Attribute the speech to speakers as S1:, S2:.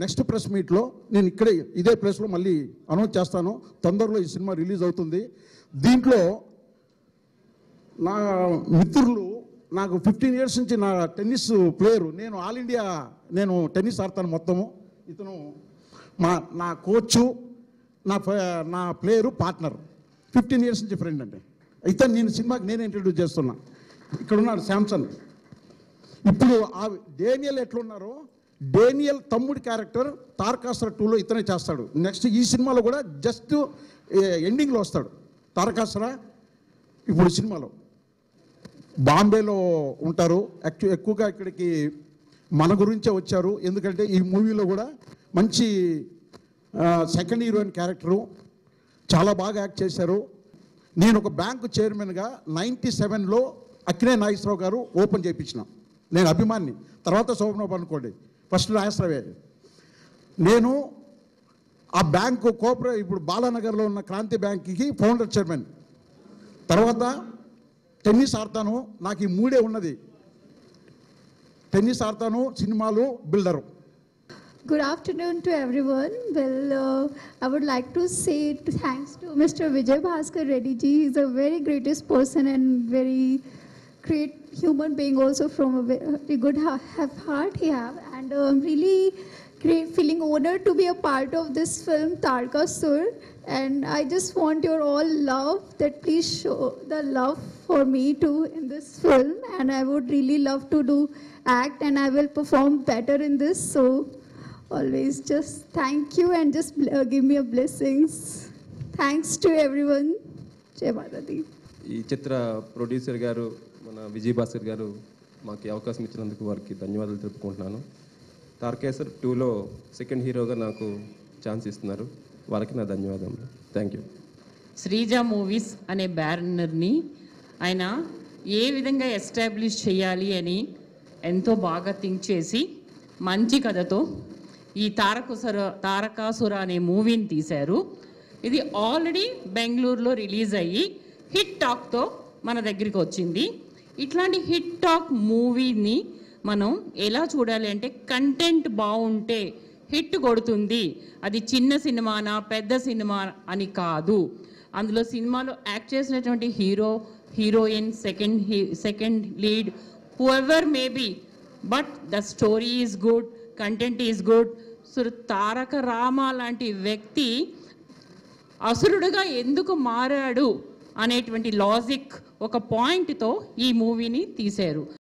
S1: Next press మీట్లో నేను ఇక్కడే ఇదే ప్లేస్లో మళ్ళీ అనౌన్స్ చేస్తాను తొందరలో ఈ సినిమా రిలీజ్ అవుతుంది దీంట్లో నా మిత్రులు నాకు ఫిఫ్టీన్ ఇయర్స్ నుంచి నా టెన్నిస్ ప్లేయరు నేను ఆల్ ఇండియా నేను టెన్నిస్ ఆడతాను మొత్తము ఇతను మా నా కోచు నా ఫ- నా ప్లేయరు పార్ట్నర్ ఫిఫ్టీన్ ఇయర్స్ నుంచి ఫ్రెండ్ అండి ఇతను నేను సినిమాకి నేనే ఇంట్రడ్యూస్ చేస్తున్నా ఇక్కడ ఉన్నాడు శాంసన్ ఇప్పుడు ఆ డేనియల్ ఎట్లున్నారో డేనియల్ తమ్ముడి క్యారెక్టర్ తారకాసుర టూలో ఇతనే చేస్తాడు నెక్స్ట్ ఈ సినిమాలో కూడా జస్ట్ ఎండింగ్లో వస్తాడు తారకాసుర ఇప్పుడు సినిమాలో బాంబేలో ఉంటారు యాక్చు ఎక్కువగా ఇక్కడికి మన గురించే వచ్చారు ఎందుకంటే ఈ మూవీలో కూడా మంచి సెకండ్ హీరోయిన్ క్యారెక్టరు చాలా బాగా యాక్ట్ చేశారు నేను ఒక బ్యాంకు చైర్మన్గా నైంటీ సెవెన్లో అక్కినే నాగేశ్వరరావు గారు ఓపెన్ చేయించిన నేను అభిమాన్ని తర్వాత శోభనబాబు అనుకోండి ఫస్ట్ నాగేశ్వరరావే నేను ఆ బ్యాంకు కోఆపరే ఇప్పుడు బాలానగర్లో ఉన్న క్రాంతి బ్యాంక్కి ఫౌండర్ చైర్మన్ తర్వాత టెన్నిస్ ఆడతాను నాకు ఈ మూడే ఉన్నది టెన్నిస్ ఆడతాను సినిమాలు builder
S2: Good afternoon to everyone. Well, uh, I would like to say t- thanks to Mr. Vijay Bhaskar Reddy ji. He's a very greatest person and very great human being also from a ve- very good ha- have heart he have. And uh, I'm really great feeling honored to be a part of this film Tarka Sur. And I just want your all love that please show the love for me too in this film. And I would really love to do act and I will perform better in this. So always just thank you and just bl- uh, give me a blessings. Thanks to everyone. Jai Mata Di.
S3: ఈ చిత్ర producer గారు మన విజయ్ భాస్కర్ గారు మాకు ఈ అవకాశం ఇచ్చినందుకు వారికి ధన్యవాదాలు తెలుపుకుంటున్నాను తారకేశ్వర్ టూలో సెకండ్ హీరోగా నాకు ఛాన్స్ ఇస్తున్నారు వారికి నా ధన్యవాదాలు థ్యాంక్ యూ
S4: శ్రీజ మూవీస్ అనే బ్యానర్ని ఆయన ఏ విధంగా ఎస్టాబ్లిష్ చేయాలి అని ఎంతో బాగా థింక్ చేసి మంచి కథతో ఈ తారకుసుర తారకాసుర అనే మూవీని తీశారు ఇది ఆల్రెడీ బెంగళూరులో రిలీజ్ అయ్యి హిట్ టాక్తో మన దగ్గరికి వచ్చింది ఇట్లాంటి హిట్ టాక్ మూవీని మనం ఎలా చూడాలి అంటే కంటెంట్ బాగుంటే హిట్ కొడుతుంది అది చిన్న సినిమానా పెద్ద సినిమా అని కాదు అందులో సినిమాలో యాక్ట్ చేసినటువంటి hero heroine second he second lead who ever maybe but the story is good content is good so Taraka Rama లాంటి వ్యక్తి అసురుడుగా ఎందుకు మారాడు అనేటువంటి లాజిక్ ఒక పాయింట్తో ఈ మూవీని తీశారు